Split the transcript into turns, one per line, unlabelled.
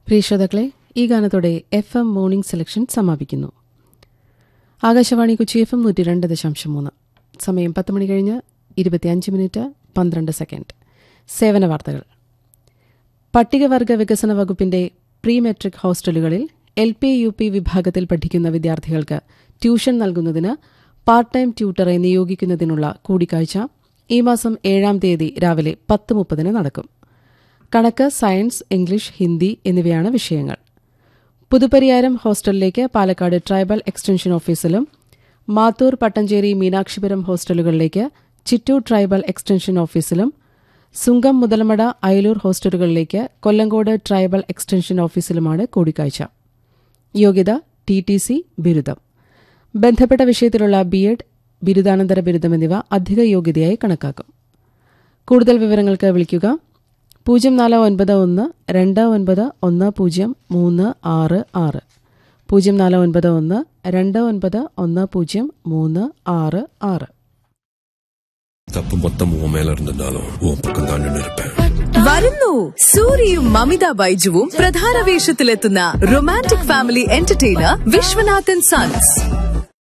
പ്രിയ ശ്രോതാക്കളെ ഈ ഗാനത്തോടെ എഫ് എം മോർണിംഗ് സെലക്ഷൻ സമാപിക്കുന്നു ആകാശവാണി കൊച്ചി എഫ് എം നൂറ്റി രണ്ട് ദശാംശം മൂന്ന് സമയം പത്ത് മണി കഴിഞ്ഞ് ഇരുപത്തിയഞ്ച് മിനിറ്റ് പന്ത്രണ്ട് സെക്കൻഡ് സേവന വാർത്തകൾ പട്ടികവർഗ വികസന വകുപ്പിന്റെ പ്രീ മെട്രിക് ഹോസ്റ്റലുകളിൽ എൽ പി യു പി വിഭാഗത്തിൽ പഠിക്കുന്ന വിദ്യാർത്ഥികൾക്ക് ട്യൂഷൻ നൽകുന്നതിന് പാർട്ട് ടൈം ട്യൂട്ടറെ നിയോഗിക്കുന്നതിനുള്ള കൂടിക്കാഴ്ച ഈ മാസം ഏഴാം തീയതി രാവിലെ പത്ത് മുപ്പതിന് നടക്കും കണക്ക് സയൻസ് ഇംഗ്ലീഷ് ഹിന്ദി എന്നിവയാണ് വിഷയങ്ങൾ പുതുപ്പരിയാരം ഹോസ്റ്റലിലേക്ക് പാലക്കാട് ട്രൈബൽ എക്സ്റ്റൻഷൻ ഓഫീസിലും മാത്തൂർ പട്ടഞ്ചേരി മീനാക്ഷിപുരം ഹോസ്റ്റലുകളിലേക്ക് ചിറ്റൂർ ട്രൈബൽ എക്സ്റ്റൻഷൻ ഓഫീസിലും സുങ്കം മുതലമട അയലൂർ ഹോസ്റ്റലുകളിലേക്ക് കൊല്ലങ്കോട് ട്രൈബൽ എക്സ്റ്റൻഷൻ ഓഫീസിലുമാണ് കൂടിക്കാഴ്ച യോഗ്യത ടി ടി സി ബിരുദം ബന്ധപ്പെട്ട വിഷയത്തിലുള്ള ബി എഡ് ബിരുദാനന്തര ബിരുദം എന്നിവ അധിക യോഗ്യതയായി കണക്കാക്കും കൂടുതൽ വിവരങ്ങൾക്ക് വിളിക്കുക പൂജ്യം നാല് ഒൻപത് ഒന്ന് രണ്ട് ഒൻപത് ഒന്ന് പൂജ്യം മൂന്ന് ആറ് ആറ് പൂജ്യം നാല് ഒൻപത് ഒന്ന് രണ്ട് ഒൻപത് ഒന്ന് പൂജ്യം മൂന്ന് ആറ് ആറ്
தப்பு மொத்தம் உன் மேல இருந்திருந்தாலும் உன் பக்கம் தான் நின்று இருப்பேன்
വരുന്നു സൂര്യയും മമിത ബൈജുവും പ്രധാന വേഷത്തിലെത്തുന്ന romantic family entertainer Viswanathan sons